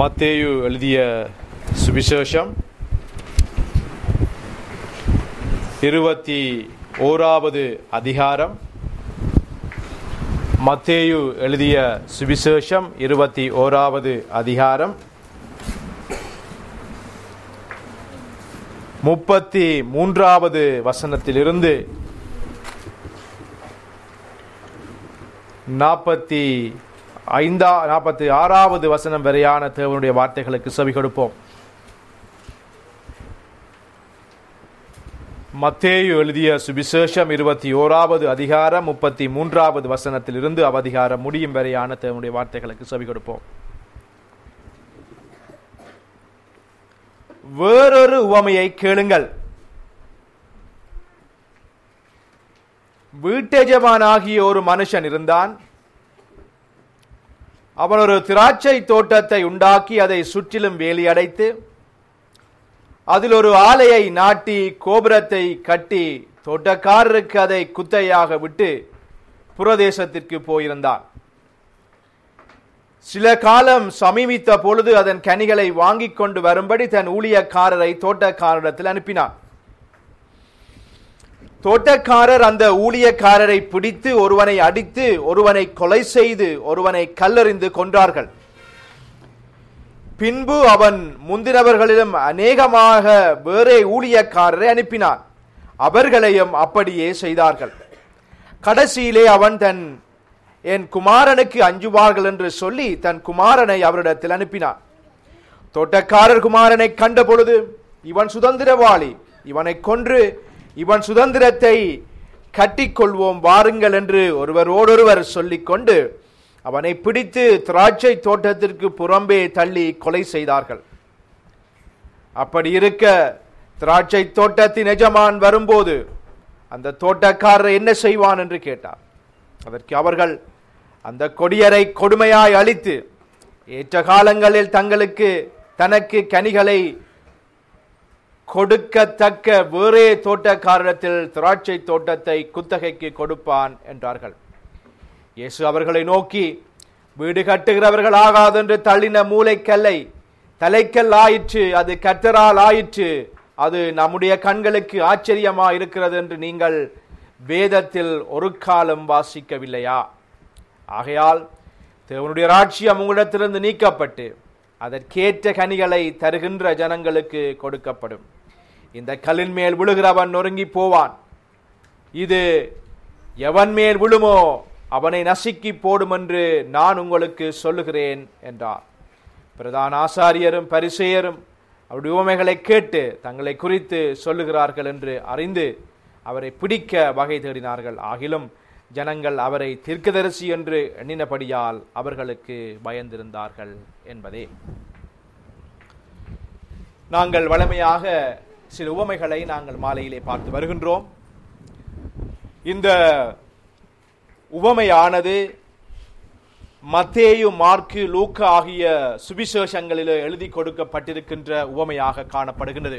மத்தேயு எழுதிய சுவிசேஷம் இருபத்தி ஓராவது அதிகாரம் மத்தேயு எழுதிய சுவிசேஷம் இருபத்தி ஓராவது அதிகாரம் முப்பத்தி மூன்றாவது வசனத்திலிருந்து நாற்பத்தி ஐந்தா நாற்பத்தி ஆறாவது வசனம் வரையான தேவனுடைய வார்த்தைகளுக்கு செவி கொடுப்போம் மத்தேயு எழுதிய சுவிசேஷம் இருபத்தி ஓராவது அதிகாரம் முப்பத்தி மூன்றாவது வசனத்திலிருந்து அவதிகாரம் முடியும் வரையான தேவனுடைய வார்த்தைகளுக்கு செவி கொடுப்போம் வேறொரு உவமையை கேளுங்கள் வீட்டெஜமானாகிய ஒரு மனுஷன் இருந்தான் அவன் ஒரு திராட்சை தோட்டத்தை உண்டாக்கி அதை சுற்றிலும் வேலி அடைத்து அதில் ஒரு ஆலையை நாட்டி கோபுரத்தை கட்டி தோட்டக்காரருக்கு அதை குத்தையாக விட்டு புரதேசத்திற்கு போயிருந்தான் சில காலம் சமீபித்த பொழுது அதன் கனிகளை வாங்கிக் கொண்டு வரும்படி தன் ஊழியக்காரரை தோட்டக்காரரிடத்தில் அனுப்பினான் தோட்டக்காரர் அந்த ஊழியக்காரரை பிடித்து ஒருவனை அடித்து ஒருவனை கொலை செய்து ஒருவனை கல்லறிந்து கொன்றார்கள் பின்பு அவன் முந்தினவர்களிடம் அநேகமாக வேறே ஊழியக்காரரை அனுப்பினான் அவர்களையும் அப்படியே செய்தார்கள் கடைசியிலே அவன் தன் என் குமாரனுக்கு அஞ்சுவார்கள் என்று சொல்லி தன் குமாரனை அவரிடத்தில் அனுப்பினான் தோட்டக்காரர் குமாரனை கண்ட பொழுது இவன் சுதந்திரவாளி இவனை கொன்று இவன் சுதந்திரத்தை கட்டிக்கொள்வோம் வாருங்கள் என்று ஒருவரோடொருவர் சொல்லிக்கொண்டு அவனை பிடித்து திராட்சை தோட்டத்திற்கு புறம்பே தள்ளி கொலை செய்தார்கள் அப்படி இருக்க திராட்சை தோட்டத்தின் எஜமான் வரும்போது அந்த தோட்டக்காரர் என்ன செய்வான் என்று கேட்டார் அதற்கு அவர்கள் அந்த கொடியரை கொடுமையாய் அழித்து ஏற்ற காலங்களில் தங்களுக்கு தனக்கு கனிகளை கொடுக்கத்தக்க வேறே தோட்டக்காரத்தில் திராட்சை தோட்டத்தை குத்தகைக்கு கொடுப்பான் என்றார்கள் இயேசு அவர்களை நோக்கி வீடு கட்டுகிறவர்கள் ஆகாதென்று தள்ளின மூளைக்கல்லை தலைக்கல் ஆயிற்று அது கத்தரால் ஆயிற்று அது நம்முடைய கண்களுக்கு ஆச்சரியமா இருக்கிறது என்று நீங்கள் வேதத்தில் ஒரு காலம் வாசிக்கவில்லையா ஆகையால் தேவனுடைய ராட்சியம் உங்களிடத்திலிருந்து நீக்கப்பட்டு அதற்கேற்ற கனிகளை தருகின்ற ஜனங்களுக்கு கொடுக்கப்படும் இந்த கல்லின் மேல் விழுகிறவன் நொறுங்கி போவான் இது எவன் மேல் விழுமோ அவனை நசுக்கி போடும் என்று நான் உங்களுக்கு சொல்லுகிறேன் என்றார் பிரதான ஆசாரியரும் பரிசெயரும் அவருடைய உவமைகளை கேட்டு தங்களை குறித்து சொல்லுகிறார்கள் என்று அறிந்து அவரை பிடிக்க வகை தேடினார்கள் ஆகிலும் ஜனங்கள் அவரை தீர்க்கதரிசி என்று எண்ணினபடியால் அவர்களுக்கு பயந்திருந்தார்கள் என்பதே நாங்கள் வளமையாக சில உவமைகளை நாங்கள் மாலையிலே பார்த்து வருகின்றோம் இந்த உவமையானது மத்தேயு மார்க்கு லூக்கா ஆகிய சுவிசேஷங்களில் எழுதி கொடுக்கப்பட்டிருக்கின்ற உவமையாக காணப்படுகின்றது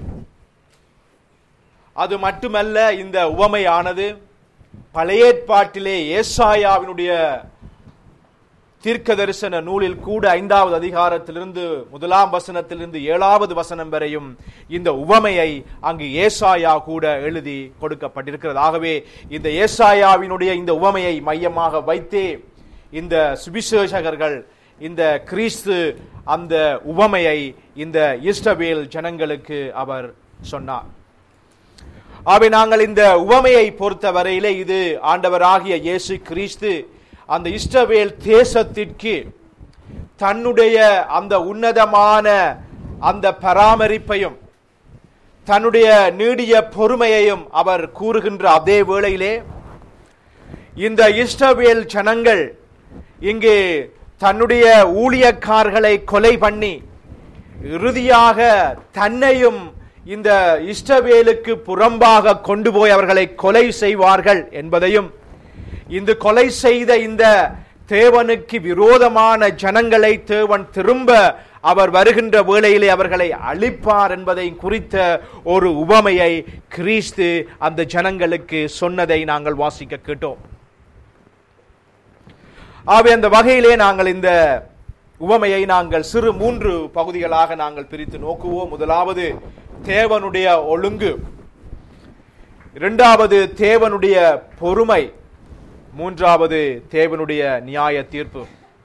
அது மட்டுமல்ல இந்த உவமையானது பழைய ஏற்பாட்டிலே ஏசாயாவினுடைய தீர்க்க தரிசன நூலில் கூட ஐந்தாவது அதிகாரத்திலிருந்து முதலாம் வசனத்திலிருந்து ஏழாவது வசனம் வரையும் இந்த உவமையை அங்கு ஏசாயா கூட எழுதி கொடுக்கப்பட்டிருக்கிறது ஆகவே இந்த ஏசாயாவினுடைய இந்த உவமையை மையமாக வைத்தே இந்த சுபிசேஷகர்கள் இந்த கிறிஸ்து அந்த உவமையை இந்த இஸ்ரவேல் ஜனங்களுக்கு அவர் சொன்னார் ஆகவே நாங்கள் இந்த உவமையை பொறுத்த வரையிலே இது ஆண்டவராகிய இயேசு கிறிஸ்து அந்த இஸ்ரவேல் தேசத்திற்கு தன்னுடைய அந்த உன்னதமான அந்த பராமரிப்பையும் தன்னுடைய நீடிய பொறுமையையும் அவர் கூறுகின்ற அதே வேளையிலே இந்த இஸ்ரவேல் ஜனங்கள் இங்கே தன்னுடைய ஊழியக்காரர்களை கொலை பண்ணி இறுதியாக தன்னையும் இந்த இஸ்ரவேலுக்கு புறம்பாக கொண்டு போய் அவர்களை கொலை செய்வார்கள் என்பதையும் இந்த கொலை செய்த இந்த தேவனுக்கு விரோதமான ஜனங்களை தேவன் திரும்ப அவர் வருகின்ற வேளையிலே அவர்களை அழிப்பார் என்பதை குறித்த ஒரு உவமையை கிறிஸ்து அந்த ஜனங்களுக்கு சொன்னதை நாங்கள் வாசிக்க கேட்டோம் ஆகவே அந்த வகையிலே நாங்கள் இந்த உவமையை நாங்கள் சிறு மூன்று பகுதிகளாக நாங்கள் பிரித்து நோக்குவோம் முதலாவது தேவனுடைய ஒழுங்கு இரண்டாவது தேவனுடைய பொறுமை மூன்றாவது தேவனுடைய நியாய தீர்ப்பு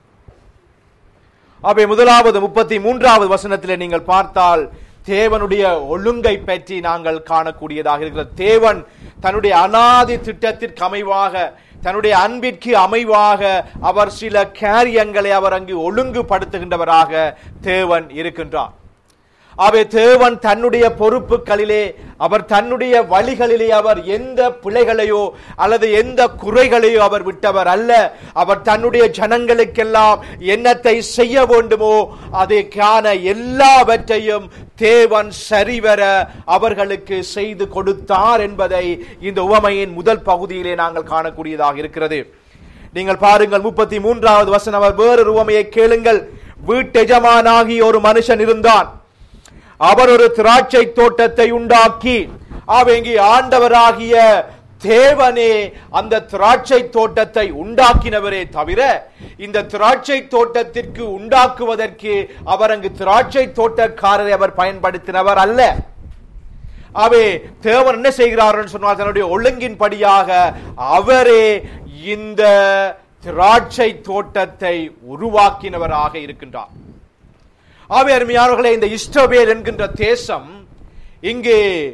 அவை முதலாவது முப்பத்தி மூன்றாவது வசனத்திலே நீங்கள் பார்த்தால் தேவனுடைய ஒழுங்கை பற்றி நாங்கள் காணக்கூடியதாக இருக்கிறது தேவன் தன்னுடைய அனாதி திட்டத்திற்கு அமைவாக தன்னுடைய அன்பிற்கு அமைவாக அவர் சில காரியங்களை அவர் அங்கு ஒழுங்குபடுத்துகின்றவராக தேவன் இருக்கின்றார் அவை தேவன் தன்னுடைய பொறுப்புகளிலே அவர் தன்னுடைய வழிகளிலே அவர் எந்த பிழைகளையோ அல்லது எந்த குறைகளையோ அவர் விட்டவர் அல்ல அவர் தன்னுடைய ஜனங்களுக்கெல்லாம் என்னத்தை செய்ய வேண்டுமோ அதற்கான எல்லாவற்றையும் தேவன் சரிவர அவர்களுக்கு செய்து கொடுத்தார் என்பதை இந்த உவமையின் முதல் பகுதியிலே நாங்கள் காணக்கூடியதாக இருக்கிறது நீங்கள் பாருங்கள் முப்பத்தி மூன்றாவது வசனம் அவர் வேறொரு உவமையை கேளுங்கள் வீட்டெஜமானாகி ஒரு மனுஷன் இருந்தான் அவர் ஒரு திராட்சை தோட்டத்தை உண்டாக்கி அவங்கி ஆண்டவராகிய தேவனே அந்த திராட்சை தோட்டத்தை உண்டாக்கினவரே தவிர இந்த திராட்சை தோட்டத்திற்கு உண்டாக்குவதற்கு அவர் அங்கு திராட்சை தோட்டக்காரரை அவர் பயன்படுத்தினவர் அல்ல அவே தேவன் என்ன செய்கிறார்கள் சொன்னால் தன்னுடைய ஒழுங்கின்படியாக அவரே இந்த திராட்சை தோட்டத்தை உருவாக்கினவராக இருக்கின்றார் ஆவே அருமையானவர்களே இந்த இஸ்டவேல் என்கின்ற தேசம் இங்கே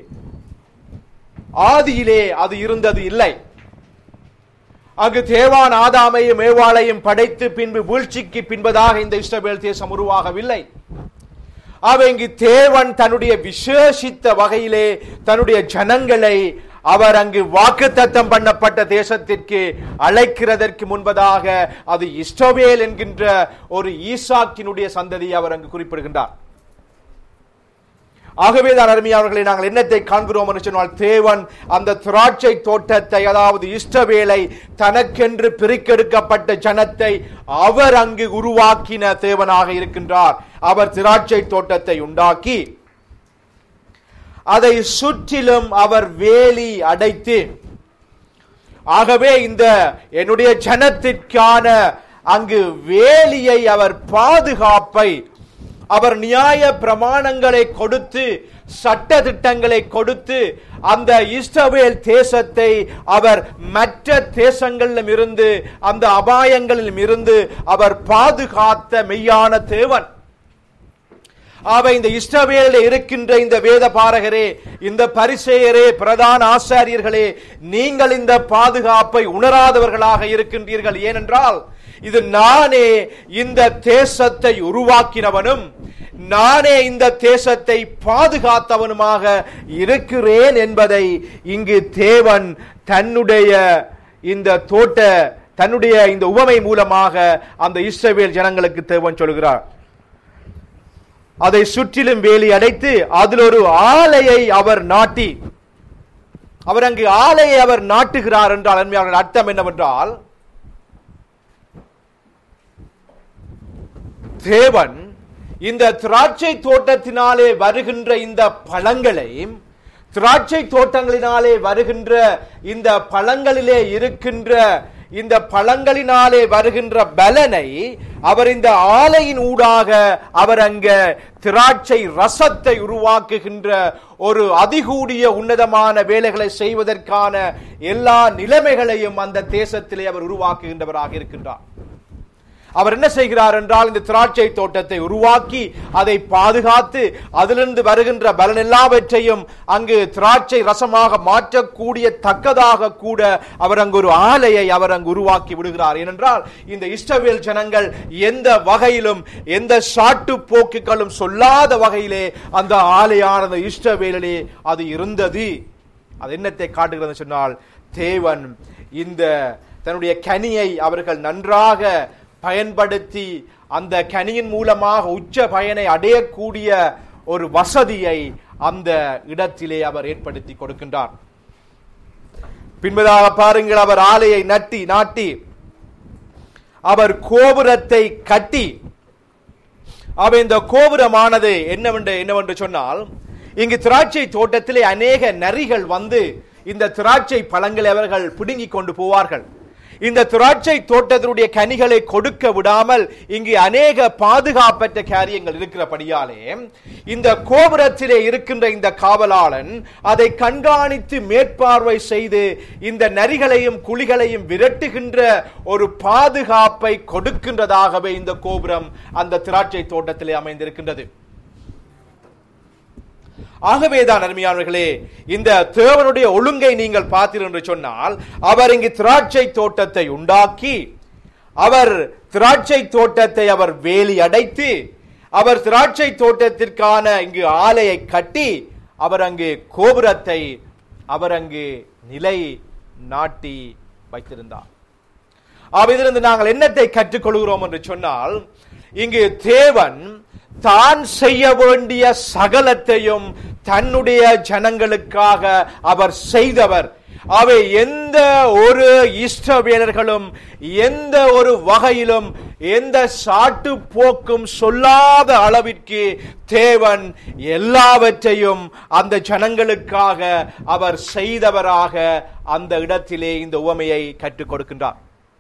ஆதியிலே அது இருந்தது இல்லை அங்கு தேவான் ஆதாமையும் ஏவாளையும் படைத்து பின்பு வீழ்ச்சிக்கு பின்பதாக இந்த இஸ்ரவேல் தேசம் உருவாகவில்லை அவை இங்கு தேவன் தன்னுடைய விசேஷித்த வகையிலே தன்னுடைய ஜனங்களை அவர் அங்கு வாக்குத்தத்தம் பண்ணப்பட்ட தேசத்திற்கு அழைக்கிறதற்கு முன்பதாக அது இஸ்டோவேல் என்கின்ற ஒரு ஈசாக்கினுடைய சந்ததியை அவர் அங்கு குறிப்பிடுகின்றார் ஆகவே தான் அருமையானவர்களை நாங்கள் என்னத்தை காண்கிறோம் என்று சொன்னால் தேவன் அந்த திராட்சை தோட்டத்தை அதாவது இஷ்டவேலை தனக்கென்று பிரிக்கெடுக்கப்பட்ட ஜனத்தை அவர் அங்கு உருவாக்கின தேவனாக இருக்கின்றார் அவர் திராட்சை தோட்டத்தை உண்டாக்கி அதை சுற்றிலும் அவர் வேலி அடைத்து ஆகவே இந்த என்னுடைய ஜனத்திற்கான அங்கு வேலியை அவர் பாதுகாப்பை அவர் நியாய பிரமாணங்களை கொடுத்து சட்ட திட்டங்களை கொடுத்து அந்த இஸ்ரவேல் தேசத்தை அவர் மற்ற தேசங்களிலும் இருந்து அந்த அபாயங்களிலும் இருந்து அவர் பாதுகாத்த மெய்யான தேவன் அவை இந்த இஸ்ரவேலில் இருக்கின்ற இந்த வேத பாரகரே இந்த பரிசேயரே பிரதான ஆசாரியர்களே நீங்கள் இந்த பாதுகாப்பை உணராதவர்களாக இருக்கின்றீர்கள் ஏனென்றால் இது நானே இந்த தேசத்தை உருவாக்கினவனும் நானே இந்த தேசத்தை பாதுகாத்தவனுமாக இருக்கிறேன் என்பதை இங்கு தேவன் தன்னுடைய இந்த தோட்ட தன்னுடைய இந்த உவமை மூலமாக அந்த இஸ்ரவேல் ஜனங்களுக்கு தேவன் சொல்கிறார் அதை சுற்றிலும் வேலி அடைத்து அதில் ஒரு ஆலையை அவர் நாட்டி அவர் அங்கு ஆலையை அவர் நாட்டுகிறார் என்றால் அருமையாளர்கள் அர்த்தம் என்னவென்றால் தேவன் இந்த திராட்சை தோட்டத்தினாலே வருகின்ற இந்த பழங்களை திராட்சை தோட்டங்களினாலே வருகின்ற இந்த பழங்களிலே இருக்கின்ற இந்த பழங்களினாலே வருகின்ற பலனை அவர் இந்த ஆலையின் ஊடாக அவர் அங்க திராட்சை ரசத்தை உருவாக்குகின்ற ஒரு அதிகூடிய உன்னதமான வேலைகளை செய்வதற்கான எல்லா நிலைமைகளையும் அந்த தேசத்திலே அவர் உருவாக்குகின்றவராக இருக்கின்றார் அவர் என்ன செய்கிறார் என்றால் இந்த திராட்சை தோட்டத்தை உருவாக்கி அதை பாதுகாத்து அதிலிருந்து வருகின்ற பலன் எல்லாவற்றையும் அங்கு திராட்சை ரசமாக மாற்றக்கூடிய தக்கதாக கூட அவர் அங்கு ஒரு ஆலையை அவர் அங்கு உருவாக்கி விடுகிறார் ஏனென்றால் இந்த இஸ்ரவேல் ஜனங்கள் எந்த வகையிலும் எந்த சாட்டு போக்குகளும் சொல்லாத வகையிலே அந்த ஆலையானது இஸ்ரவேலிலே அது இருந்தது அது என்னத்தை காட்டுகிறது சொன்னால் தேவன் இந்த தன்னுடைய கனியை அவர்கள் நன்றாக பயன்படுத்தி அந்த கனியின் மூலமாக உச்ச பயனை அடையக்கூடிய ஒரு வசதியை அந்த இடத்திலே அவர் ஏற்படுத்தி கொடுக்கின்றார் பின்பதாக பாருங்கள் அவர் ஆலையை நட்டி நாட்டி அவர் கோபுரத்தை கட்டி அவர் இந்த கோபுரமானது என்னவென்று என்னவென்று சொன்னால் இங்கு திராட்சை தோட்டத்திலே அநேக நரிகள் வந்து இந்த திராட்சை பழங்களை அவர்கள் பிடுங்கிக் கொண்டு போவார்கள் இந்த திராட்சை தோட்டத்தினுடைய கனிகளை கொடுக்க விடாமல் இங்கு அநேக பாதுகாப்பற்ற காரியங்கள் இருக்கிறபடியாலே இந்த கோபுரத்திலே இருக்கின்ற இந்த காவலாளன் அதை கண்காணித்து மேற்பார்வை செய்து இந்த நரிகளையும் குழிகளையும் விரட்டுகின்ற ஒரு பாதுகாப்பை கொடுக்கின்றதாகவே இந்த கோபுரம் அந்த திராட்சை தோட்டத்திலே அமைந்திருக்கின்றது ஆகவேதான் அருமையானவர்களே இந்த தேவனுடைய ஒழுங்கை நீங்கள் பார்த்தீர்கள் என்று சொன்னால் அவர் இங்கு திராட்சை தோட்டத்தை உண்டாக்கி அவர் திராட்சை தோட்டத்தை அவர் வேலி அடைத்து அவர் திராட்சை தோட்டத்திற்கான இங்கு ஆலையை கட்டி அவர் அங்கு கோபுரத்தை அவர் அங்கு நிலை நாட்டி வைத்திருந்தார் அவ்விதிலிருந்து நாங்கள் என்னத்தை கற்றுக்கொள்கிறோம் என்று சொன்னால் இங்கு தேவன் தான் செய்ய வேண்டிய சகலத்தையும் தன்னுடைய ஜனங்களுக்காக அவர் செய்தவர் அவை எந்த ஒரு இஷ்டவேலர்களும் எந்த ஒரு வகையிலும் எந்த சாட்டு போக்கும் சொல்லாத அளவிற்கு தேவன் எல்லாவற்றையும் அந்த ஜனங்களுக்காக அவர் செய்தவராக அந்த இடத்திலே இந்த உவமையை கற்றுக் கொடுக்கின்றார்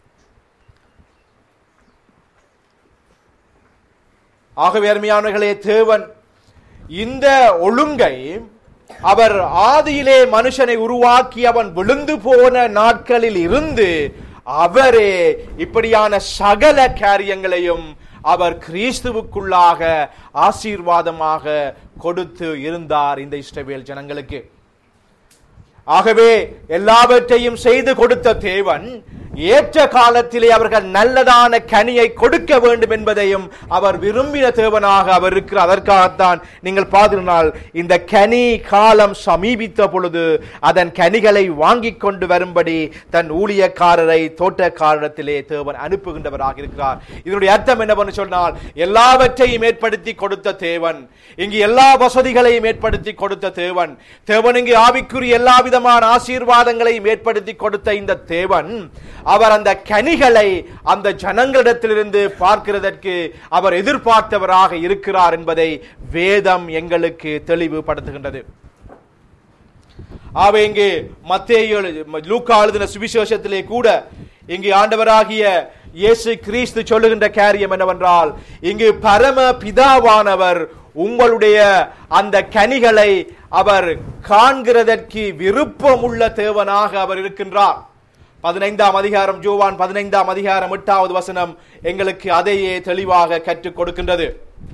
ஆகவே அருமையானவர்களே தேவன் இந்த ஒழுங்கை அவர் ஆதியிலே மனுஷனை உருவாக்கி அவன் விழுந்து போன நாட்களில் இருந்து அவரே இப்படியான சகல காரியங்களையும் அவர் கிறிஸ்துவுக்குள்ளாக ஆசீர்வாதமாக கொடுத்து இருந்தார் இந்த இஸ்ரவேல் ஜனங்களுக்கு ஆகவே எல்லாவற்றையும் செய்து கொடுத்த தேவன் ஏற்ற காலத்திலே அவர்கள் நல்லதான கனியை கொடுக்க வேண்டும் என்பதையும் அவர் விரும்பின தேவனாக அவர் இருக்கிறார் அதற்காகத்தான் நீங்கள் பார்த்திருந்தால் இந்த கனி காலம் சமீபித்த பொழுது அதன் கனிகளை வாங்கி கொண்டு வரும்படி தன் ஊழியக்காரரை தோட்டக்காரத்திலே தேவன் அனுப்புகின்றவராக இருக்கிறார் இதனுடைய அர்த்தம் என்னவென்று சொன்னால் எல்லாவற்றையும் ஏற்படுத்தி கொடுத்த தேவன் இங்கு எல்லா வசதிகளையும் ஏற்படுத்தி கொடுத்த தேவன் தேவன் இங்கு ஆவிக்குரிய எல்லா விதமான ஆசீர்வாதங்களையும் ஏற்படுத்தி கொடுத்த இந்த தேவன் அவர் அந்த கனிகளை அந்த ஜனங்களிடத்திலிருந்து பார்க்கிறதற்கு அவர் எதிர்பார்த்தவராக இருக்கிறார் என்பதை வேதம் எங்களுக்கு தெளிவுபடுத்துகின்றது ஆக இங்கு மத்தேயு லூக்கா எழுதின சுவிசேஷத்திலே கூட இங்கு ஆண்டவராகிய இயேசு கிறிஸ்து சொல்லுகின்ற காரியம் என்னவென்றால் இங்கு பரம பிதாவானவர் உங்களுடைய அந்த கனிகளை அவர் காண்கிறதற்கு விருப்பமுள்ள தேவனாக அவர் இருக்கின்றார் பதினைந்தாம் அதிகாரம் ஜோவான் பதினைந்தாம் அதிகாரம் எட்டாவது வசனம் எங்களுக்கு அதையே தெளிவாக கற்றுக் கொடுக்கின்றது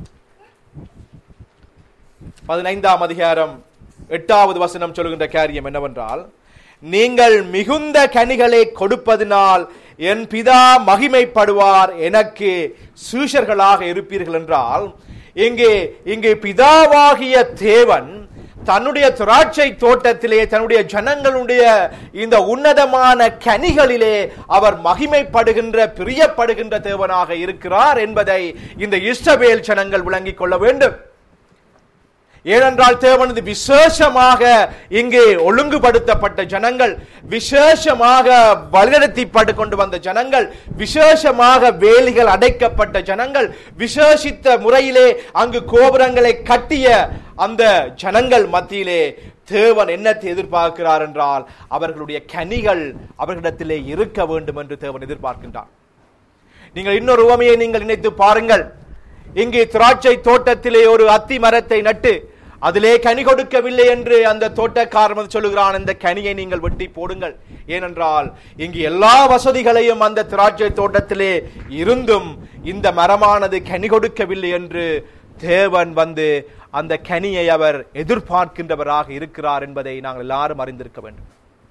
பதினைந்தாம் அதிகாரம் எட்டாவது வசனம் சொல்லுகின்ற காரியம் என்னவென்றால் நீங்கள் மிகுந்த கனிகளை கொடுப்பதினால் என் பிதா மகிமைப்படுவார் எனக்கு சீஷர்களாக இருப்பீர்கள் என்றால் இங்கே இங்கே பிதாவாகிய தேவன் தன்னுடைய திராட்சை தோட்டத்திலே தன்னுடைய ஜனங்களுடைய இந்த உன்னதமான கனிகளிலே அவர் மகிமைப்படுகின்ற பிரியப்படுகின்ற தேவனாக இருக்கிறார் என்பதை இந்த இஸ்ரவேல் ஜனங்கள் விளங்கிக் கொள்ள வேண்டும் ஏனென்றால் தேவனது விசேஷமாக இங்கே ஒழுங்குபடுத்தப்பட்ட ஜனங்கள் விசேஷமாக வழிநடத்திப்பட்டு கொண்டு வந்த ஜனங்கள் விசேஷமாக வேலிகள் அடைக்கப்பட்ட ஜனங்கள் விசேஷித்த முறையிலே அங்கு கோபுரங்களை கட்டிய அந்த ஜனங்கள் மத்தியிலே தேவன் என்னத்தை எதிர்பார்க்கிறார் என்றால் அவர்களுடைய கனிகள் அவர்களிடத்திலே இருக்க வேண்டும் என்று தேவன் எதிர்பார்க்கின்றார் நீங்கள் இன்னொரு உவமையை நீங்கள் நினைத்து பாருங்கள் இங்கே திராட்சை தோட்டத்திலே ஒரு அத்தி மரத்தை நட்டு அதிலே கனி கொடுக்கவில்லை என்று அந்த தோட்டக்காரன் வந்து சொல்லுகிறான் இந்த கனியை நீங்கள் வெட்டி போடுங்கள் ஏனென்றால் இங்கு எல்லா வசதிகளையும் அந்த திராட்சை தோட்டத்திலே இருந்தும் இந்த மரமானது கனி கொடுக்கவில்லை என்று தேவன் வந்து அந்த கனியை அவர் எதிர்பார்க்கின்றவராக இருக்கிறார் என்பதை நாங்கள் எல்லாரும் அறிந்திருக்க வேண்டும்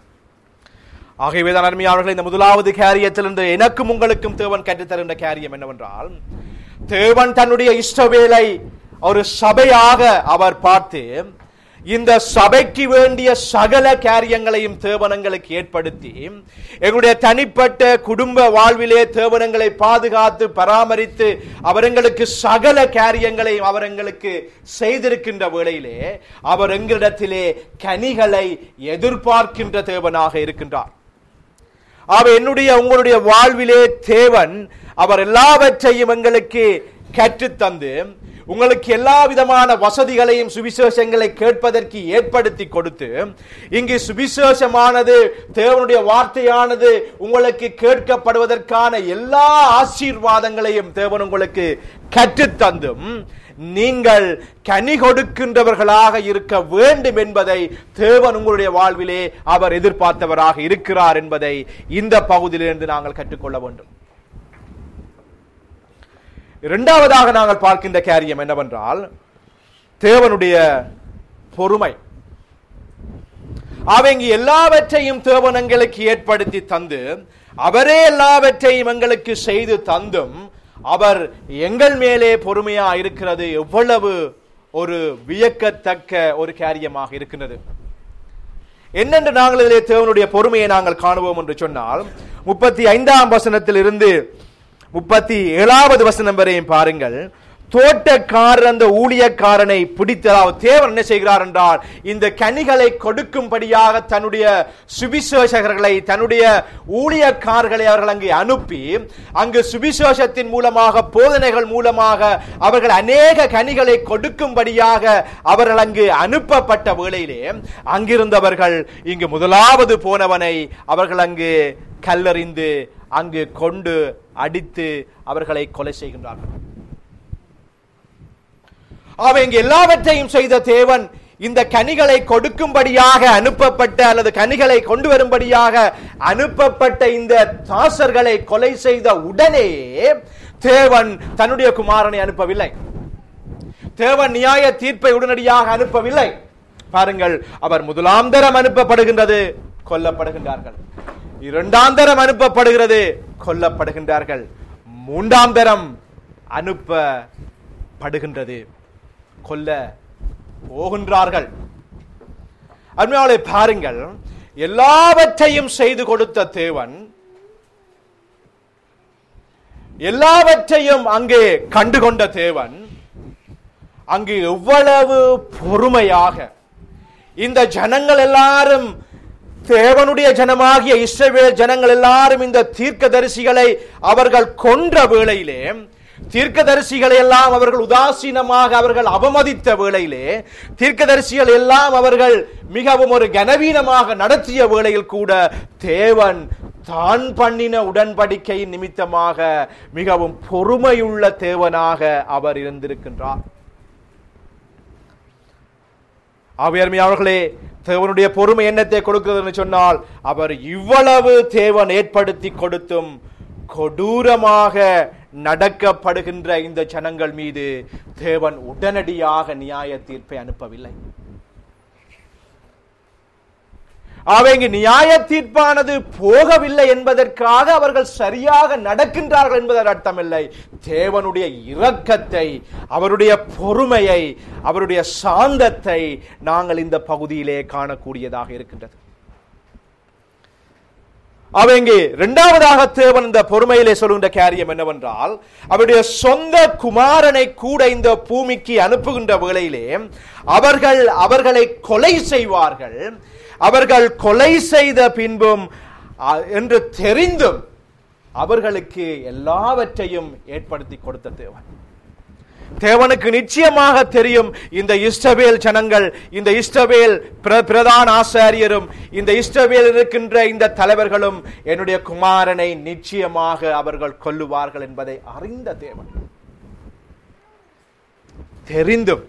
ஆகவேதான் அருமையாளர்கள் இந்த முதலாவது காரியத்திலிருந்து எனக்கும் உங்களுக்கும் தேவன் கற்றுத்தருகின்ற காரியம் என்னவென்றால் தேவன் தன்னுடைய இஷ்டவேலை ஒரு சபையாக அவர் பார்த்து இந்த சபைக்கு வேண்டிய சகல காரியங்களையும் தேவனங்களுக்கு ஏற்படுத்தி எங்களுடைய தனிப்பட்ட குடும்ப வாழ்விலே தேவனங்களை பாதுகாத்து பராமரித்து அவர்களுக்கு சகல காரியங்களையும் அவர் எங்களுக்கு செய்திருக்கின்ற வேளையிலே அவர் எங்களிடத்திலே கனிகளை எதிர்பார்க்கின்ற தேவனாக இருக்கின்றார் அவர் என்னுடைய உங்களுடைய வாழ்விலே தேவன் அவர் எல்லாவற்றையும் எங்களுக்கு கற்றுத்தந்து உங்களுக்கு எல்லா விதமான வசதிகளையும் சுவிசேஷங்களை கேட்பதற்கு ஏற்படுத்தி கொடுத்து இங்கு சுவிசேஷமானது தேவனுடைய வார்த்தையானது உங்களுக்கு கேட்கப்படுவதற்கான எல்லா ஆசீர்வாதங்களையும் தேவன் உங்களுக்கு கற்றுத்தந்தும் நீங்கள் கனி கொடுக்கின்றவர்களாக இருக்க வேண்டும் என்பதை தேவன் உங்களுடைய வாழ்விலே அவர் எதிர்பார்த்தவராக இருக்கிறார் என்பதை இந்த பகுதியிலிருந்து நாங்கள் கற்றுக்கொள்ள வேண்டும் இரண்டாவதாக நாங்கள் பார்க்கின்ற காரியம் என்னவென்றால் தேவனுடைய பொறுமை அவங்க எல்லாவற்றையும் தேவன் எங்களுக்கு ஏற்படுத்தி தந்து அவரே எல்லாவற்றையும் எங்களுக்கு செய்து தந்தும் அவர் எங்கள் மேலே பொறுமையா இருக்கிறது எவ்வளவு ஒரு வியக்கத்தக்க ஒரு காரியமாக இருக்கின்றது என்னென்று நாங்கள் இதிலே தேவனுடைய பொறுமையை நாங்கள் காணுவோம் என்று சொன்னால் முப்பத்தி ஐந்தாம் வசனத்தில் இருந்து முப்பத்தி ஏழாவது வசனம் வரையும் பாருங்கள் தோட்டக்காரர் அந்த ஊழியக்காரனை பிடித்ததாவது தேவன் என்ன செய்கிறார் என்றால் இந்த கனிகளை கொடுக்கும்படியாக தன்னுடைய சுவிசேஷகர்களை தன்னுடைய ஊழியக்காரர்களை அவர்கள் அங்கு அனுப்பி அங்கு சுவிசேஷத்தின் மூலமாக போதனைகள் மூலமாக அவர்கள் அநேக கனிகளை கொடுக்கும்படியாக அவர்கள் அங்கு அனுப்பப்பட்ட வேளையிலே அங்கிருந்தவர்கள் இங்கு முதலாவது போனவனை அவர்கள் அங்கு கல்லறிந்து அங்கு கொண்டு அடித்து அவர்களை கொலை செய்கின்றார்கள் அவங்க எல்லாவற்றையும் செய்த தேவன் இந்த கனிகளை கொடுக்கும்படியாக அனுப்பப்பட்ட அல்லது கனிகளை கொண்டு வரும்படியாக அனுப்பப்பட்ட இந்த தாசர்களை கொலை செய்த உடனே தேவன் தன்னுடைய குமாரனை அனுப்பவில்லை தேவன் நியாய தீர்ப்பை உடனடியாக அனுப்பவில்லை பாருங்கள் அவர் முதலாம் தரம் அனுப்பப்படுகின்றது கொல்லப்படுகின்றார்கள் இரண்டாம் தரம் அனுப்பப்படுகிறது கொல்லப்படுகின்றார்கள் மூன்றாம் தரம் அனுப்பப்படுகின்றது கொல்ல போகின்றார்கள் அருமையாளை பாருங்கள் எல்லாவற்றையும் செய்து கொடுத்த தேவன் எல்லாவற்றையும் அங்கே கண்டுகொண்ட தேவன் அங்கு எவ்வளவு பொறுமையாக இந்த ஜனங்கள் எல்லாரும் தேவனுடைய ஜனமாகிய இஸ்ரவேல் ஜனங்கள் எல்லாரும் இந்த தீர்க்கதரிசிகளை அவர்கள் கொன்ற வேளையிலே தீர்க்கதரிசிகளை எல்லாம் அவர்கள் உதாசீனமாக அவர்கள் அவமதித்த வேளையிலே தீர்க்கதரிசிகள் எல்லாம் அவர்கள் மிகவும் ஒரு கனவீனமாக நடத்திய வேளையில் கூட தேவன் தான் பண்ணின உடன்படிக்கையின் நிமித்தமாக மிகவும் பொறுமையுள்ள தேவனாக அவர் இருந்திருக்கின்றார் ஆவியர்மையாளர்களே தேவனுடைய பொறுமை என்னத்தை கொடுக்கிறது சொன்னால் அவர் இவ்வளவு தேவன் ஏற்படுத்தி கொடுத்தும் கொடூரமாக நடக்கப்படுகின்ற இந்த ஜனங்கள் மீது தேவன் உடனடியாக நியாய தீர்ப்பை அனுப்பவில்லை அவங்க நியாய தீர்ப்பானது போகவில்லை என்பதற்காக அவர்கள் சரியாக நடக்கின்றார்கள் என்பதன் அர்த்தமில்லை தேவனுடைய இரக்கத்தை அவருடைய பொறுமையை அவருடைய சாந்தத்தை நாங்கள் இந்த பகுதியிலே காணக்கூடியதாக இருக்கின்றது அவங்க இரண்டாவதாக தேவன் இந்த பொறுமையிலே சொல்லுகின்ற காரியம் என்னவென்றால் அவருடைய சொந்த குமாரனை கூட இந்த பூமிக்கு அனுப்புகின்ற வேளையிலே அவர்கள் அவர்களை கொலை செய்வார்கள் அவர்கள் கொலை செய்த பின்பும் என்று தெரிந்தும் அவர்களுக்கு எல்லாவற்றையும் ஏற்படுத்தி கொடுத்த தேவன் தேவனுக்கு நிச்சயமாக தெரியும் இந்த இஷ்டவேல் ஜனங்கள் இந்த இஷ்டவேல் பிரதான ஆசாரியரும் இந்த இஷ்டவேல் இருக்கின்ற இந்த தலைவர்களும் என்னுடைய குமாரனை நிச்சயமாக அவர்கள் கொல்லுவார்கள் என்பதை அறிந்த தேவன் தெரிந்தும்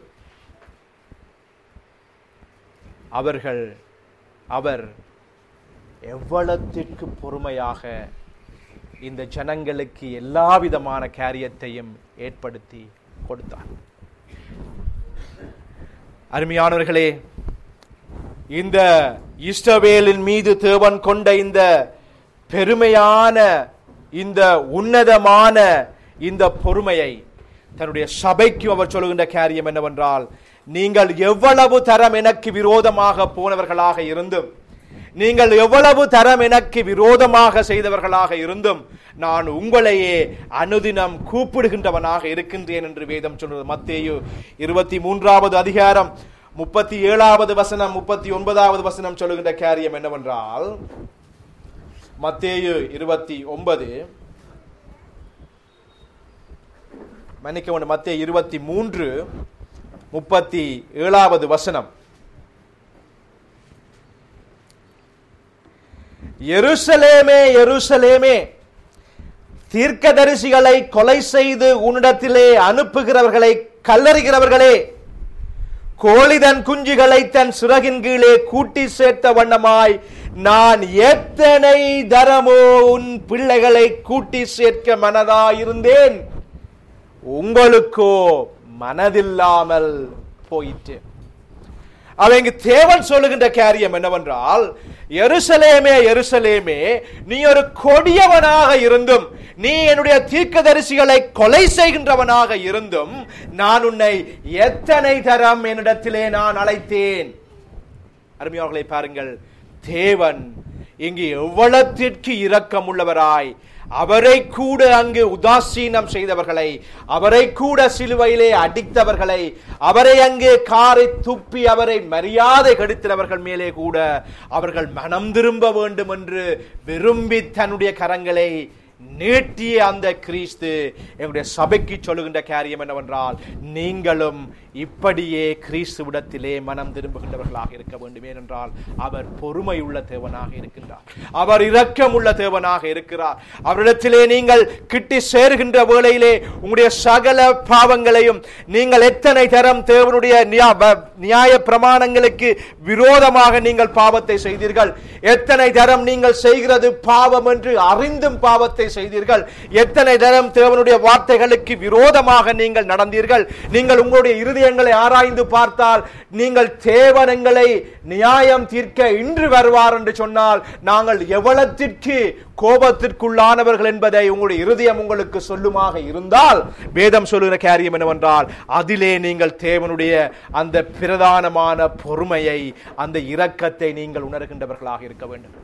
அவர்கள் அவர் எவ்வளத்திற்கு பொறுமையாக இந்த ஜனங்களுக்கு எல்லா விதமான காரியத்தையும் ஏற்படுத்தி கொடுத்தார் அருமையானவர்களே இந்த இஸ்ரவேலின் மீது தேவன் கொண்ட இந்த பெருமையான இந்த உன்னதமான இந்த பொறுமையை தன்னுடைய சபைக்கு அவர் சொல்லுகின்ற காரியம் என்னவென்றால் நீங்கள் எவ்வளவு தரம் எனக்கு விரோதமாக போனவர்களாக இருந்தும் நீங்கள் எவ்வளவு தரம் எனக்கு விரோதமாக செய்தவர்களாக இருந்தும் நான் உங்களையே அனுதினம் கூப்பிடுகின்றவனாக இருக்கின்றேன் என்று வேதம் சொன்னது மத்தேயு இருபத்தி மூன்றாவது அதிகாரம் முப்பத்தி ஏழாவது வசனம் முப்பத்தி ஒன்பதாவது வசனம் சொல்லுகின்ற காரியம் என்னவென்றால் மத்தேயு இருபத்தி ஒன்பது மன்னிக்க வேண்டும் மத்திய இருபத்தி மூன்று முப்பத்தி ஏழாவது வசனம் எருசலேமே எருசலேமே தீர்க்கதரிசிகளை கொலை செய்து உன்னிடத்திலே அனுப்புகிறவர்களை கல்லறிகிறவர்களே கோழி தன் குஞ்சுகளை தன் சிறகின் கீழே கூட்டி சேர்த்த வண்ணமாய் நான் எத்தனை தரமோ உன் பிள்ளைகளை கூட்டி சேர்க்க மனதாயிருந்தேன் உங்களுக்கோ மனதில்லாமல் போயிற்று அவங்க தேவன் சொல்லுகின்ற காரியம் என்னவென்றால் எருசலேமே எருசலேமே நீ ஒரு கொடியவனாக இருந்தும் நீ என்னுடைய தீர்க்கதரிசிகளை கொலை செய்கின்றவனாக இருந்தும் நான் உன்னை எத்தனை தரம் என்னிடத்திலே நான் அழைத்தேன் அருமையாளர்களை பாருங்கள் தேவன் இங்கு எவ்வளத்திற்கு இரக்கம் உள்ளவராய் அவரை கூட அங்கு உதாசீனம் செய்தவர்களை அவரை கூட சிலுவையிலே அடித்தவர்களை அவரை அங்கே காரை துப்பி அவரை மரியாதை கெடுத்தவர்கள் மேலே கூட அவர்கள் மனம் திரும்ப வேண்டும் என்று விரும்பி தன்னுடைய கரங்களை நீட்டிய அந்த கிறிஸ்து எங்களுடைய சபைக்கு சொல்லுகின்ற காரியம் என்னவென்றால் நீங்களும் இப்படியே கிறிஸ்துவிடத்திலே மனம் திரும்புகின்றவர்களாக இருக்க வேண்டும் ஏனென்றால் அவர் பொறுமையுள்ள தேவனாக இருக்கின்றார் அவர் இரக்கமுள்ள தேவனாக இருக்கிறார் அவரிடத்திலே நீங்கள் கிட்டி சேருகின்ற வேளையிலே உங்களுடைய சகல பாவங்களையும் நீங்கள் எத்தனை தரம் தேவனுடைய நியா- வ- நியாய பிரமாணங்களுக்கு விரோதமாக நீங்கள் பாவத்தை செய்தீர்கள் எத்தனை தரம் நீங்கள் செய்கிறது பாவம் என்று அறிந்தும் பாவத்தை செய்தீர்கள் எத்தனை தரம் தேவனுடைய வார்த்தைகளுக்கு விரோதமாக நீங்கள் நடந்தீர்கள் நீங்கள் உங்களுடைய இருதயங்களை ஆராய்ந்து பார்த்தால் நீங்கள் தேவன் எங்களை நியாயம் தீர்க்க இன்று வருவார் என்று சொன்னால் நாங்கள் எவ்வளத்திற்கு கோபத்திற்குள்ளானவர்கள் என்பதை உங்களுடைய இருதயம் உங்களுக்கு சொல்லுமாக இருந்தால் வேதம் சொல்லுகிற காரியம் என்னவென்றால் அதிலே நீங்கள் தேவனுடைய அந்த பிரதானமான பொறுமையை அந்த இரக்கத்தை நீங்கள் உணர்கின்றவர்களாக இருக்க வேண்டும்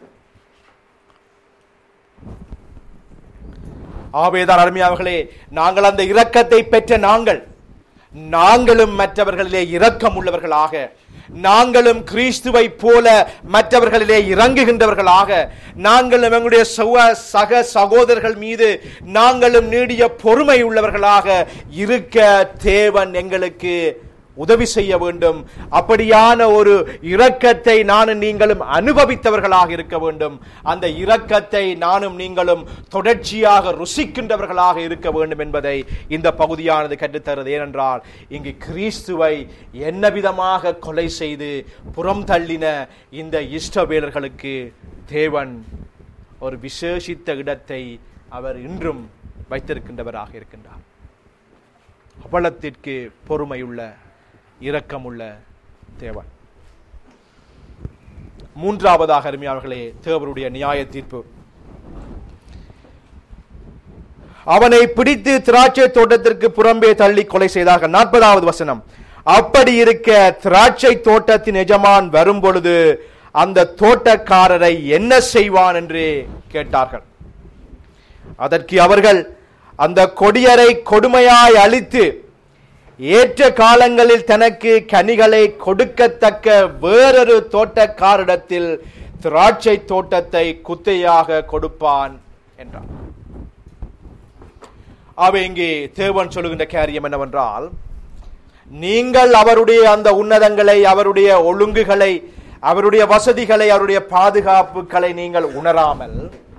ஆவேதான் அருமையாவர்களே நாங்கள் அந்த இரக்கத்தை பெற்ற நாங்கள் நாங்களும் மற்றவர்களிலே இரக்கம் உள்ளவர்களாக நாங்களும் கிறிஸ்துவை போல மற்றவர்களிலே இறங்குகின்றவர்களாக நாங்களும் எங்களுடைய சக- சக சகோதரர்கள் மீது நாங்களும் நீடிய பொறுமை உள்ளவர்களாக இருக்க தேவன் எங்களுக்கு உதவி செய்ய வேண்டும் அப்படியான ஒரு இரக்கத்தை நானும் நீங்களும் அனுபவித்தவர்களாக இருக்க வேண்டும் அந்த இரக்கத்தை நானும் நீங்களும் தொடர்ச்சியாக ருசிக்கின்றவர்களாக இருக்க வேண்டும் என்பதை இந்த பகுதியானது கற்றுத்தருது ஏனென்றால் இங்கு கிறிஸ்துவை என்ன விதமாக கொலை செய்து புறம் தள்ளின இந்த இஷ்டவேலர்களுக்கு தேவன் ஒரு விசேஷித்த இடத்தை அவர் இன்றும் வைத்திருக்கின்றவராக இருக்கின்றார் அவலத்திற்கு பொறுமையுள்ள இரக்கமுள்ள தேவன் மூன்றாவதாக அருமையாளர்களே தேவருடைய நியாய தீர்ப்பு அவனை பிடித்து திராட்சை தோட்டத்திற்கு புறம்பே தள்ளி கொலை செய்தார்கள் நாற்பதாவது வசனம் அப்படி இருக்க திராட்சை தோட்டத்தின் எஜமான் வரும் பொழுது அந்த தோட்டக்காரரை என்ன செய்வான் என்று கேட்டார்கள் அதற்கு அவர்கள் அந்த கொடியரை கொடுமையாய் அழித்து ஏற்ற காலங்களில் தனக்கு கனிகளை கொடுக்கத்தக்க வேறொரு தோட்டக்காரிடத்தில் திராட்சை தோட்டத்தை குத்தையாக கொடுப்பான் என்றார் அவை இங்கே தேவன் சொல்லுகின்ற காரியம் என்னவென்றால் நீங்கள் அவருடைய அந்த உன்னதங்களை அவருடைய ஒழுங்குகளை அவருடைய வசதிகளை அவருடைய பாதுகாப்புகளை நீங்கள் உணராமல்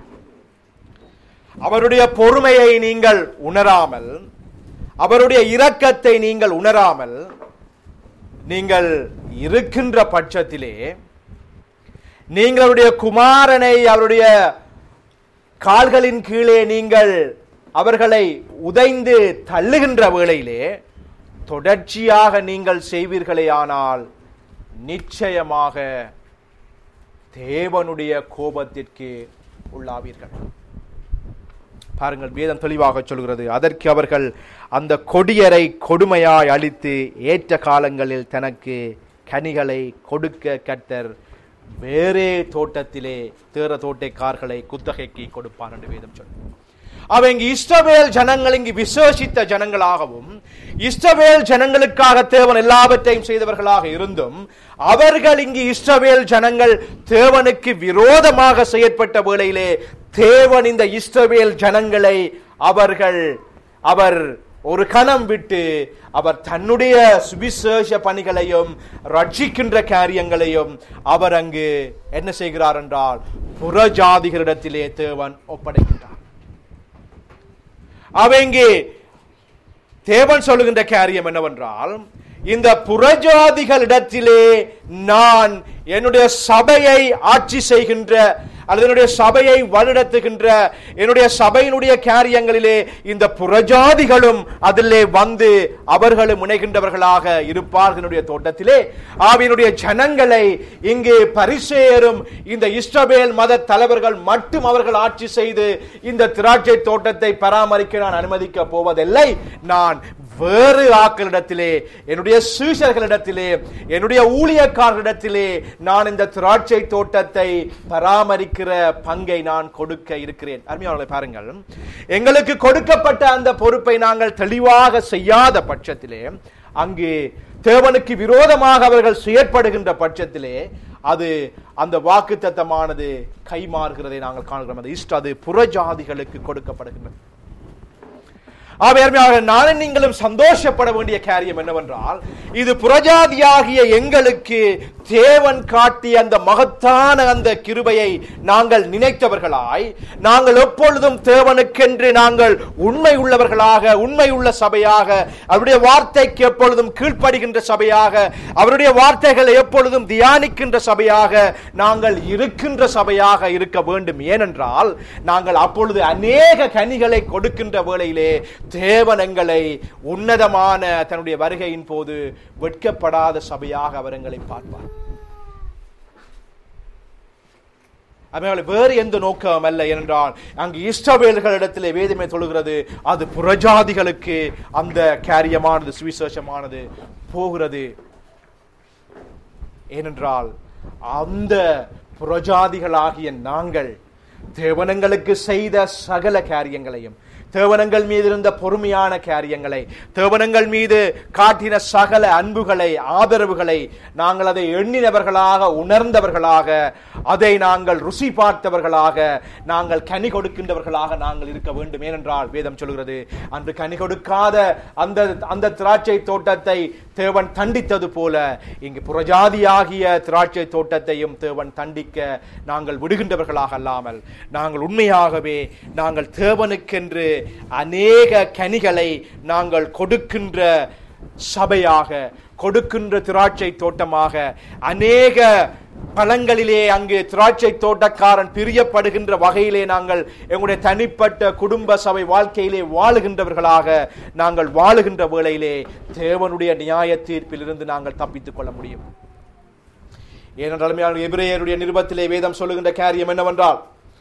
அவருடைய பொறுமையை நீங்கள் உணராமல் அவருடைய இரக்கத்தை நீங்கள் உணராமல் நீங்கள் இருக்கின்ற பட்சத்திலே நீங்களுடைய குமாரனை அவருடைய கால்களின் கீழே நீங்கள் அவர்களை உதைந்து தள்ளுகின்ற வேளையிலே தொடர்ச்சியாக நீங்கள் செய்வீர்களேயானால் நிச்சயமாக தேவனுடைய கோபத்திற்கு உள்ளாவீர்கள் பாருங்கள் வேதம் தெளிவாக சொல்கிறது அதற்கு அவர்கள் அந்த கொடியரை கொடுமையாய் அழித்து ஏற்ற காலங்களில் தனக்கு கனிகளை கொடுக்க கர்த்தர் வேறே தோட்டத்திலே தேற தோட்டைக்கார்களை குத்தகைக்கு கொடுப்பான் என்று வேதம் சொல்லும் அவ இங்கு இஸ்ரவேல் ஜனங்கள் இங்கு விசேஷித்த ஜனங்களாகவும் இஸ்ரவேல் ஜனங்களுக்காக தேவன் எல்லாவற்றையும் செய்தவர்களாக இருந்தும் அவர்கள் இங்கு இஸ்ரவேல் ஜனங்கள் தேவனுக்கு விரோதமாக செயற்பட்ட வேளையிலே தேவன் இந்த இஸ்ரவேல் ஜனங்களை அவர்கள் அவர் ஒரு கணம் விட்டு அவர் தன்னுடைய சுவிசேஷ பணிகளையும் ரட்சிக்கின்ற காரியங்களையும் அவர் அங்கு என்ன செய்கிறார் என்றால் புறஜாதிகளிடத்திலே தேவன் ஒப்படைக்கின்றார் அவங்க தேவன் சொல்லுகின்ற காரியம் என்னவென்றால் இந்த புறஜாதிகளிடத்திலே நான் என்னுடைய சபையை ஆட்சி செய்கின்ற அல்லது என்னுடைய சபையை வழிநடத்துகின்ற என்னுடைய சபையினுடைய காரியங்களிலே இந்த புறஜாதிகளும் அதிலே வந்து அவர்களும் முனைகின்றவர்களாக இருப்பார்கள் என்னுடைய தோட்டத்திலே ஆவியினுடைய ஜனங்களை இங்கு பரிசேரும் இந்த இஸ்ரவேல் மத தலைவர்கள் மட்டும் அவர்கள் ஆட்சி செய்து இந்த திராட்சை தோட்டத்தை பராமரிக்க நான் அனுமதிக்க போவதில்லை நான் வேறு ஆக்களிடத்திலே என்னுடைய சீஷர்களிடத்திலே என்னுடைய ஊழியக்காரர்களிடத்திலே நான் இந்த திராட்சை தோட்டத்தை பராமரிக்கிற பங்கை நான் கொடுக்க இருக்கிறேன் அருமையாளர்களை பாருங்கள் எங்களுக்கு கொடுக்கப்பட்ட அந்த பொறுப்பை நாங்கள் தெளிவாக செய்யாத பட்சத்திலே அங்கு தேவனுக்கு விரோதமாக அவர்கள் செயற்படுகின்ற பட்சத்திலே அது அந்த வாக்கு தத்தமானது கைமாறுகிறதை நாங்கள் காண்கிறோம் அது இஷ்ட அது புறஜாதிகளுக்கு கொடுக்கப்படுகின்றது ஆகையால் நானும் நீங்களும் சந்தோஷப்பட வேண்டிய காரியம் என்னவென்றால் இது புறஜாதியாகிய எங்களுக்கு தேவன் காட்டிய அந்த மகத்தான அந்த கிருபையை நாங்கள் நினைத்தவர்களாய் நாங்கள் எப்பொழுதும் தேவனுக்கென்று நாங்கள் உண்மை உள்ளவர்களாக உண்மை உள்ள சபையாக அவருடைய வார்த்தைக்கு எப்பொழுதும் கீழ்ப்படுகின்ற சபையாக அவருடைய வார்த்தைகளை எப்பொழுதும் தியானிக்கின்ற சபையாக நாங்கள் இருக்கின்ற சபையாக இருக்க வேண்டும் ஏனென்றால் நாங்கள் அப்பொழுது அநேக கனிகளை கொடுக்கின்ற வேளையிலே தேவன் எங்களை உன்னதமான தன்னுடைய வருகையின் போது வெட்கப்படாத சபையாக அவர் எங்களை பார்ப்பார் அதனால வேறு எந்த நோக்கம் அல்ல என்றால் அங்கு இஷ்டவேல்களிடத்திலே வேதமே தொழுகிறது அது புறஜாதிகளுக்கு அந்த காரியமானது சுவிசேஷமானது போகிறது ஏனென்றால் அந்த புறஜாதிகளாகிய நாங்கள் தேவனங்களுக்கு செய்த சகல காரியங்களையும் தேவனங்கள் மீது இருந்த பொறுமையான காரியங்களை தேவனங்கள் மீது காட்டின சகல அன்புகளை ஆதரவுகளை நாங்கள் அதை எண்ணினவர்களாக உணர்ந்தவர்களாக அதை நாங்கள் ருசி பார்த்தவர்களாக நாங்கள் கனி கொடுக்கின்றவர்களாக நாங்கள் இருக்க வேண்டும் ஏனென்றால் வேதம் சொல்கிறது அன்று கனி கொடுக்காத அந்த அந்த திராட்சை தோட்டத்தை தேவன் தண்டித்தது போல இங்கு புறஜாதியாகிய திராட்சை தோட்டத்தையும் தேவன் தண்டிக்க நாங்கள் விடுகின்றவர்களாக அல்லாமல் நாங்கள் உண்மையாகவே நாங்கள் தேவனுக்கென்று அநேக கனிகளை நாங்கள் கொடுக்கின்ற சபையாக கொடுக்கின்ற திராட்சை தோட்டமாக அநேக பழங்களிலே அங்கு திராட்சை தோட்டக்காரன் பிரியப்படுகின்ற வகையிலே நாங்கள் எங்களுடைய தனிப்பட்ட குடும்ப சபை வாழ்க்கையிலே வாழுகின்றவர்களாக நாங்கள் வாழுகின்ற வேளையிலே தேவனுடைய நியாய தீர்ப்பிலிருந்து நாங்கள் தப்பித்துக் கொள்ள முடியும் ஏனென்றாலும் எபிரேயருடைய நிருபத்திலே வேதம் சொல்லுகின்ற காரியம் என்னவென்றால்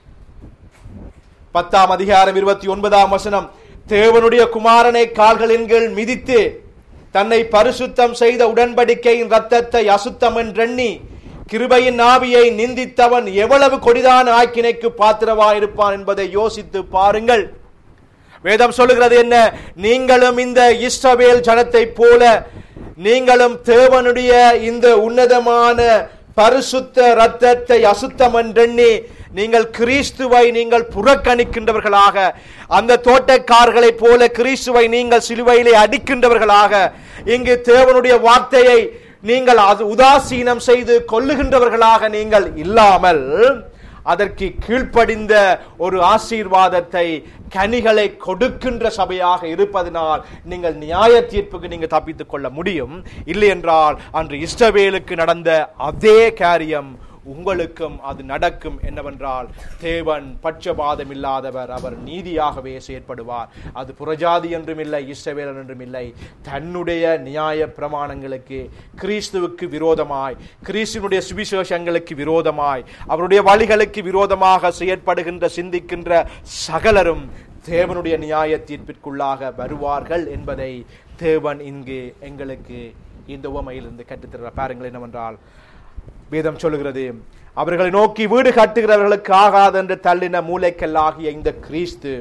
பத்தாம் அதிகாரம் இருபத்தி ஒன்பதாம் வசனம் தேவனுடைய குமாரனை கால்களின் கீழ் மிதித்து தன்னை பரிசுத்தம் செய்த உடன்படிக்கையின் ரத்தத்தை அசுத்தம் என்றெண்ணி கிருபையின் ஆவியை நிந்தித்தவன் எவ்வளவு கொடிதான ஆக்கினைக்கு பாத்திரவாயிருப்பான் என்பதை யோசித்து பாருங்கள் வேதம் சொல்லுகிறது என்ன நீங்களும் இந்த இஸ்ரவேல் ஜனத்தை போல நீங்களும் தேவனுடைய இந்த உன்னதமான பரிசுத்த ரத்தத்தை அசுத்தம் என்றெண்ணி நீங்கள் கிறிஸ்துவை நீங்கள் புறக்கணிக்கின்றவர்களாக அந்த தோட்டக்காரர்களைப் போல கிறிஸ்துவை நீங்கள் சிலுவையிலே அடிக்கின்றவர்களாக இங்கு தேவனுடைய வார்த்தையை நீங்கள் அது உதாசீனம் செய்து கொல்லுகின்றவர்களாக நீங்கள் இல்லாமல் அதற்கு கீழ்ப்படிந்த ஒரு ஆசீர்வாதத்தை கனிகளை கொடுக்கின்ற சபையாக இருப்பதனால் நீங்கள் நியாய தீர்ப்புக்கு நீங்க தப்பித்துக் கொள்ள முடியும் இல்லை என்றால் அன்று இஸ்ரவேலுக்கு நடந்த அதே காரியம் உங்களுக்கும் அது நடக்கும் என்னவென்றால் தேவன் பட்சபாதம் இல்லாதவர் அவர் நீதியாகவே செயற்படுவார் அது புறஜாதி என்றும் இல்லை இஸ்ரவேலன் என்றும் இல்லை தன்னுடைய நியாய பிரமாணங்களுக்கு கிறிஸ்துவுக்கு விரோதமாய் கிறிஸ்துவனுடைய சுவிசேஷங்களுக்கு விரோதமாய் அவருடைய வழிகளுக்கு விரோதமாக செயற்படுகின்ற சிந்திக்கின்ற சகலரும் தேவனுடைய நியாய தீர்ப்பிற்குள்ளாக வருவார்கள் என்பதை தேவன் இங்கு எங்களுக்கு இந்த உவமையிலிருந்து கற்றுத்தர பாருங்கள் என்னவென்றால் வேதம் சொல்லுகிறது அவர்களை நோக்கி வீடு கட்டுகிறவர்களுக்கு ஆகாது என்று தள்ளின மூளைக்கல்லாகிய இந்த கிறிஸ்து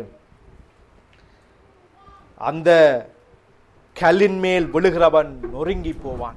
அந்த கல்லின் மேல் விழுகிறவன் நொறுங்கி போவான்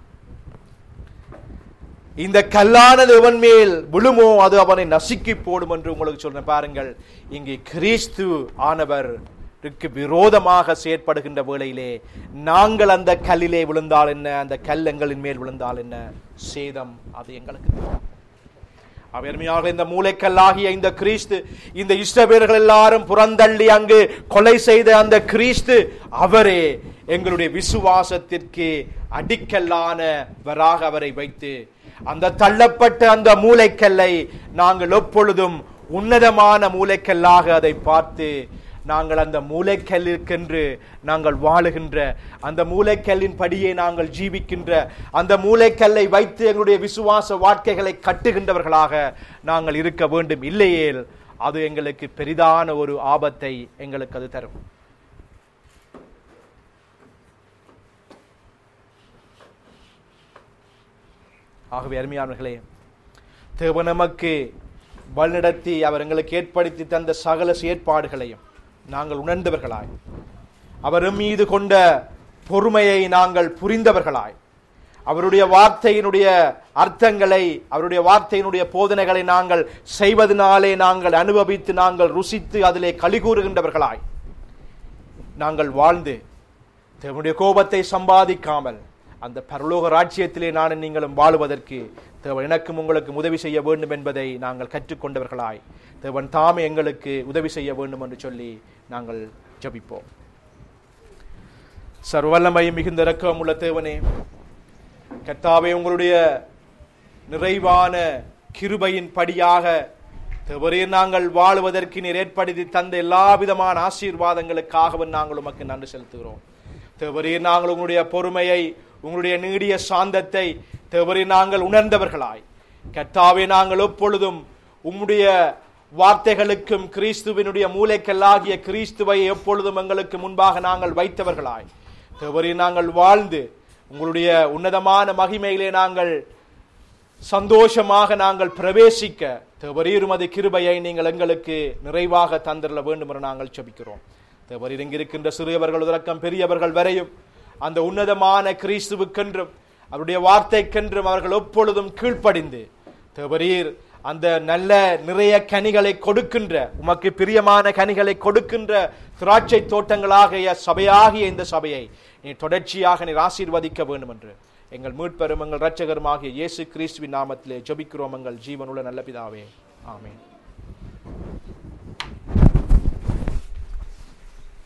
இந்த கல்லானது எவன் மேல் விழுமோ அது அவனை நசுக்கி போடும் என்று உங்களுக்கு சொல்றேன் பாருங்கள் இங்கே கிறிஸ்து ஆனவர் க்கு விரோதமாக செயற்படுகின்ற வேளையிலே நாங்கள் அந்த கல்லிலே விழுந்தால் என்ன அந்த கல் எங்களின் மேல் விழுந்தால் என்ன சேதம் அது எங்களுக்கு தெரியும். அருமையாக இந்த மூளைக்கல்லாகிய இந்த கிறிஸ்து இந்த இஷ்டபேர்கள் எல்லாரும் புறந்தள்ளி அங்கு கொலை செய்த அந்த கிறிஸ்து அவரே எங்களுடைய விசுவாசத்திற்கு அடிக்கல்லானவராக அவரை வைத்து அந்த தள்ளப்பட்ட அந்த மூளைக்கல்லை நாங்கள் எப்பொழுதும் உன்னதமான மூளைக்கல்லாக அதை பார்த்து நாங்கள் அந்த மூளைக்கல்லிற்கென்று நாங்கள் வாழுகின்ற அந்த மூளைக்கல்லின் படியே நாங்கள் ஜீவிக்கின்ற அந்த மூளைக்கல்லை வைத்து எங்களுடைய விசுவாச வாழ்க்கைகளை கட்டுகின்றவர்களாக நாங்கள் இருக்க வேண்டும் இல்லையேல் அது எங்களுக்கு பெரிதான ஒரு ஆபத்தை எங்களுக்கு அது தரும் ஆகவே அருமையானவர்களே தேவன் நமக்கு வழிநடத்தி அவர் எங்களுக்கு ஏற்படுத்தி தந்த சகல செயற்பாடுகளையும் நாங்கள் உணர்ந்தவர்களாய் அவர் மீது கொண்ட பொறுமையை நாங்கள் புரிந்தவர்களாய் அவருடைய வார்த்தையினுடைய அர்த்தங்களை அவருடைய வார்த்தையினுடைய போதனைகளை நாங்கள் செய்வதனாலே நாங்கள் அனுபவித்து நாங்கள் ருசித்து அதிலே களி கூறுகின்றவர்களாய் நாங்கள் வாழ்ந்து தேவனுடைய கோபத்தை சம்பாதிக்காமல் அந்த பரலோக ராஜ்யத்திலே நானும் நீங்களும் வாழுவதற்கு தேவன் எனக்கும் உங்களுக்கு உதவி செய்ய வேண்டும் என்பதை நாங்கள் கற்றுக்கொண்டவர்களாய் தேவன் தாமே எங்களுக்கு உதவி செய்ய வேண்டும் என்று சொல்லி நாங்கள் ஜபிப்போம் சர்வல்லமை மிகுந்த இரக்கம் உள்ள தேவனே கர்த்தாவே உங்களுடைய நிறைவான கிருபையின் படியாக தேவரே நாங்கள் வாழுவதற்கு நீர் ஏற்படுத்தி தந்த எல்லா விதமான ஆசீர்வாதங்களுக்காகவும் நாங்கள் உமக்கு நன்றி செலுத்துகிறோம் தேவரே நாங்கள் உங்களுடைய பொறுமையை உங்களுடைய நீடிய சாந்தத்தை தேவரே நாங்கள் உணர்ந்தவர்களாய் கர்த்தாவே நாங்கள் எப்பொழுதும் உம்முடைய வார்த்தைகளுக்கும் கிறிஸ்துவினுடைய மூளைக்கல்லாகிய கிறிஸ்துவை எப்பொழுதும் எங்களுக்கு முன்பாக நாங்கள் வைத்தவர்களாய் தேவரே நாங்கள் வாழ்ந்து உங்களுடைய உன்னதமான மகிமையிலே நாங்கள் சந்தோஷமாக நாங்கள் பிரவேசிக்க தேவரீர் உமது கிருபையை நீங்கள் எங்களுக்கு நிறைவாக தந்திரல வேண்டும் என்று நாங்கள் செபிக்கிறோம் தேவரீர் இங்கிருக்கின்ற சிறியவர்கள் தொடக்கம் பெரியவர்கள் வரையும் அந்த உன்னதமான கிறிஸ்துவுக்கென்றும் அவருடைய வார்த்தைக்கென்றும் அவர்கள் எப்பொழுதும் கீழ்ப்படிந்து தேவரீர் அந்த நல்ல நிறைய கனிகளை கொடுக்கின்ற உமக்கு பிரியமான கனிகளை கொடுக்கின்ற திராட்சை தோட்டங்களாகிய சபையாகிய இந்த சபையை நீ தொடர்ச்சியாக நீர் ஆசீர்வதிக்க வேண்டும் என்று எங்கள் மீட்பெரும் எங்கள் இரட்சகருமாகிய இயேசு கிறிஸ்துவின் நாமத்திலே ஜெபிக்கிறோம் எங்கள் ஜீவனுள்ள நல்ல பிதாவே ஆமென்